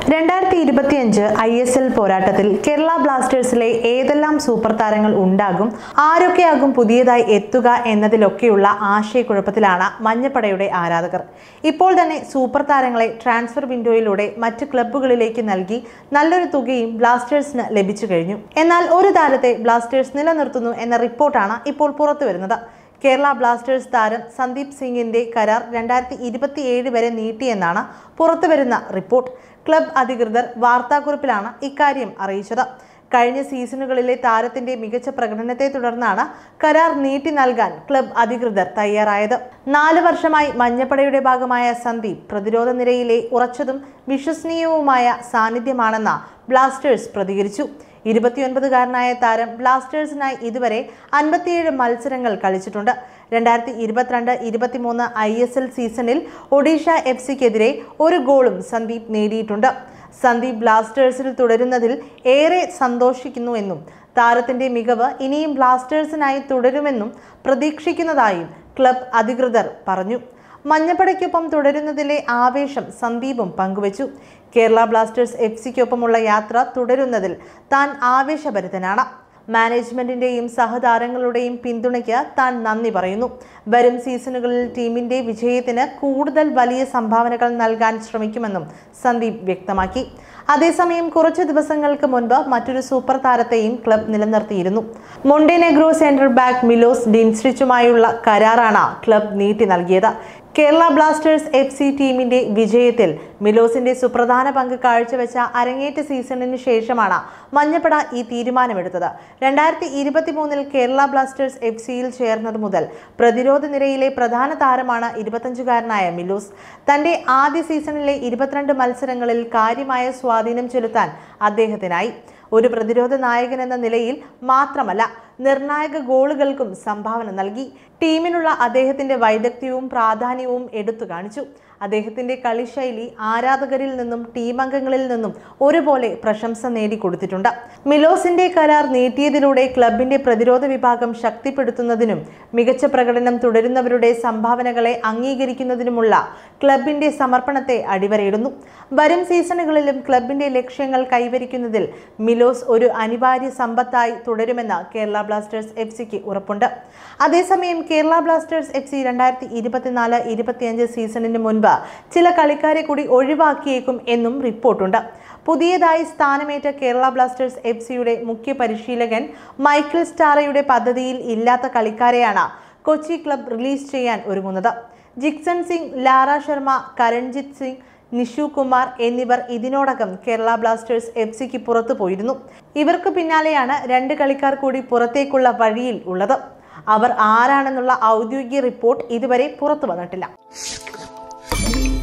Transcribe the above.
രണ്ടായിരത്തി ഇരുപത്തിയഞ്ച് I S L പോരാട്ടത്തിൽ കേരള ബ്ലാസ്റ്റേഴ്സിലെ ഏതെല്ലാം സൂപ്പർ താരങ്ങൾ ഉണ്ടാകും ആരൊക്കെയാകും പുതിയതായി എത്തുക എന്നതിലൊക്കെയുള്ള ആശയക്കുഴപ്പത്തിലാണ് മഞ്ഞപ്പടയുടെ ആരാധകർ ഇപ്പോൾ തന്നെ സൂപ്പർ താരങ്ങളെ ട്രാൻസ്ഫർ വിൻഡോയിലൂടെ മറ്റ് ക്ലബ്ബുകളിലേക്ക് നൽകി നല്ലൊരു തുകയും ബ്ലാസ്റ്റേഴ്സിന് ലഭിച്ചു കഴിഞ്ഞു എന്നാൽ ഒരു താരത്തെ ബ്ലാസ്റ്റേഴ്സ് നിലനിർത്തുന്നു എന്ന റിപ്പോർട്ടാണ് ഇപ്പോൾ പുറത്തുവരുന്നത് കേരള ബ്ലാസ്റ്റേഴ്സ് താരം സന്ദീപ് സിംഗിന്റെ കരാർ രണ്ടായിരത്തി ഇരുപത്തിയേഴ് വരെ നീട്ടിയെന്നാണ് പുറത്തുവരുന്ന റിപ്പോർട്ട് ക്ലബ് അധികൃതർ വാർത്താക്കുറിപ്പിലാണ് ഇക്കാര്യം അറിയിച്ചത് കഴിഞ്ഞ സീസണുകളിലെ താരത്തിന്റെ മികച്ച പ്രകടനത്തെ തുടർന്നാണ് കരാർ നീട്ടി നൽകാൻ ക്ലബ് അധികൃതർ തയ്യാറായത് നാല് വർഷമായി മഞ്ഞപ്പടയുടെ ഭാഗമായ സന്ദീപ് പ്രതിരോധ നിരയിലെ ഉറച്ചതും വിശ്വസനീയവുമായ സാന്നിധ്യമാണെന്ന ബ്ലാസ്റ്റേഴ്സ് പ്രതികരിച്ചു ഇരുപത്തിയൊൻപതുകാരനായ താരം ബ്ലാസ്റ്റേഴ്സിനായി ഇതുവരെ അൻപത്തിയേഴ് മത്സരങ്ങൾ കളിച്ചിട്ടുണ്ട് രണ്ടായിരത്തി ഇരുപത്തിരണ്ട് ഇരുപത്തിമൂന്ന് ഐ എസ് എൽ സീസണിൽ ഒഡീഷ എഫ് സിക്കെതിരെ ഒരു ഗോളും സന്ദീപ് നേടിയിട്ടുണ്ട് സന്ദീപ് ബ്ലാസ്റ്റേഴ്സിൽ തുടരുന്നതിൽ ഏറെ സന്തോഷിക്കുന്നുവെന്നും താരത്തിന്റെ മികവ് ഇനിയും ബ്ലാസ്റ്റേഴ്സിനായി തുടരുമെന്നും പ്രതീക്ഷിക്കുന്നതായും ക്ലബ് അധികൃതർ പറഞ്ഞു മഞ്ഞപ്പടയ്ക്കൊപ്പം തുടരുന്നതിലെ ആവേശം സന്ദീപും പങ്കുവച്ചു കേരള ബ്ലാസ്റ്റേഴ്സ് എഫ് സിക്കൊപ്പമുള്ള യാത്ര തുടരുന്നതിൽ താൻ ആവേശഭരിതനാണ് മാനേജ്മെന്റിന്റെയും സഹതാരങ്ങളുടെയും പിന്തുണയ്ക്ക് താൻ നന്ദി പറയുന്നു വരും സീസണുകളിൽ ടീമിന്റെ വിജയത്തിന് കൂടുതൽ വലിയ സംഭാവനകൾ നൽകാൻ ശ്രമിക്കുമെന്നും സന്ദീപ് വ്യക്തമാക്കി അതേസമയം കുറച്ച് ദിവസങ്ങൾക്ക് മുൻപ് മറ്റൊരു സൂപ്പർ താരത്തെയും ക്ലബ് നിലനിർത്തിയിരുന്നു മൊണ്ടെനെഗ്രോ സെൻട്രൽ ബാക്ക് മിലോസ് ഡിൻസ്ട്രിച്ചുമായുള്ള കരാറാണ് ക്ലബ് നീട്ടി നൽകിയത് കേരള ബ്ലാസ്റ്റേഴ്സ് എഫ് സി ടീമിന്റെ വിജയത്തിൽ മിലോസിന്റെ സുപ്രധാന പങ്ക് കാഴ്ചവെച്ച അരങ്ങേറ്റ സീസണിന് ശേഷമാണ് മഞ്ഞപ്പട ഈ തീരുമാനമെടുത്തത് രണ്ടായിരത്തി ഇരുപത്തിമൂന്നിൽ കേരള ബ്ലാസ്റ്റേഴ്സ് എഫ് സിയിൽ ചേർന്നത് മുതൽ പ്രതിരോധ നിരയിലെ പ്രധാന താരമാണ് ഇരുപത്തഞ്ചുകാരനായ മിലോസ് തന്റെ ആദ്യ സീസണിലെ ഇരുപത്തിരണ്ട് മത്സരങ്ങളിൽ കാര്യമായ സ്വാധീനം ചെലുത്താൻ അദ്ദേഹത്തിനായി ഒരു പ്രതിരോധ നായകൻ എന്ന നിലയിൽ മാത്രമല്ല നിർണായക ഗോളുകൾക്കും സംഭാവന നൽകി ടീമിനുള്ള അദ്ദേഹത്തിന്റെ വൈദഗ്ധ്യവും പ്രാധാന്യവും എടുത്തു കാണിച്ചു അദ്ദേഹത്തിന്റെ കളിശൈലി ആരാധകരിൽ നിന്നും ടീം അംഗങ്ങളിൽ നിന്നും ഒരുപോലെ പ്രശംസ നേടിക്കൊടുത്തിട്ടുണ്ട് മിലോസിന്റെ കരാർ നീട്ടിയതിലൂടെ ക്ലബിന്റെ പ്രതിരോധ വിഭാഗം ശക്തിപ്പെടുത്തുന്നതിനും മികച്ച പ്രകടനം തുടരുന്നവരുടെ സംഭാവനകളെ അംഗീകരിക്കുന്നതിനുമുള്ള ക്ലബിന്റെ സമർപ്പണത്തെ അടിവരയിടുന്നു വരും സീസണുകളിലും ക്ലബിന്റെ ലക്ഷ്യങ്ങൾ കൈവരിക്കുന്നതിൽ മിലോസ് ഒരു അനിവാര്യ സമ്പത്തായി തുടരുമെന്ന് കേരള ബ്ലാസ്റ്റേഴ്സ് എഫ് സിക്ക് ഉറപ്പുണ്ട് അതേസമയം കേരള ബ്ലാസ്റ്റേഴ്സ് എഫ് സി രണ്ടായിരത്തി ഇരുപത്തിനാല് ഇരുപത്തിയഞ്ച് സീസണിന് മുൻപ് ചില കളിക്കാരെ കൂടി ഒഴിവാക്കിയേക്കും എന്നും റിപ്പോർട്ടുണ്ട് പുതിയതായി സ്ഥാനമേറ്റ കേരള ബ്ലാസ്റ്റേഴ്സ് എഫ് സിയുടെ മുഖ്യ പരിശീലകൻ മൈക്കിൾ സ്റ്റാറയുടെ പദ്ധതിയിൽ ഇല്ലാത്ത കളിക്കാരെയാണ് കൊച്ചി ക്ലബ് റിലീസ് ചെയ്യാൻ ഒരുങ്ങുന്നത് ജിക്സൺ സിംഗ് ലാറ ശർമ്മ കരൺജിത് സിംഗ് നിഷു കുമാർ എന്നിവർ ഇതിനോടകം കേരള ബ്ലാസ്റ്റേഴ്സ് എഫ് സിക്ക് പുറത്തു പോയിരുന്നു ഇവർക്ക് പിന്നാലെയാണ് രണ്ട് കളിക്കാർ കൂടി പുറത്തേക്കുള്ള വഴിയിൽ ഉള്ളത് അവർ ആരാണെന്നുള്ള ഔദ്യോഗിക റിപ്പോർട്ട് ഇതുവരെ പുറത്തു വന്നിട്ടില്ല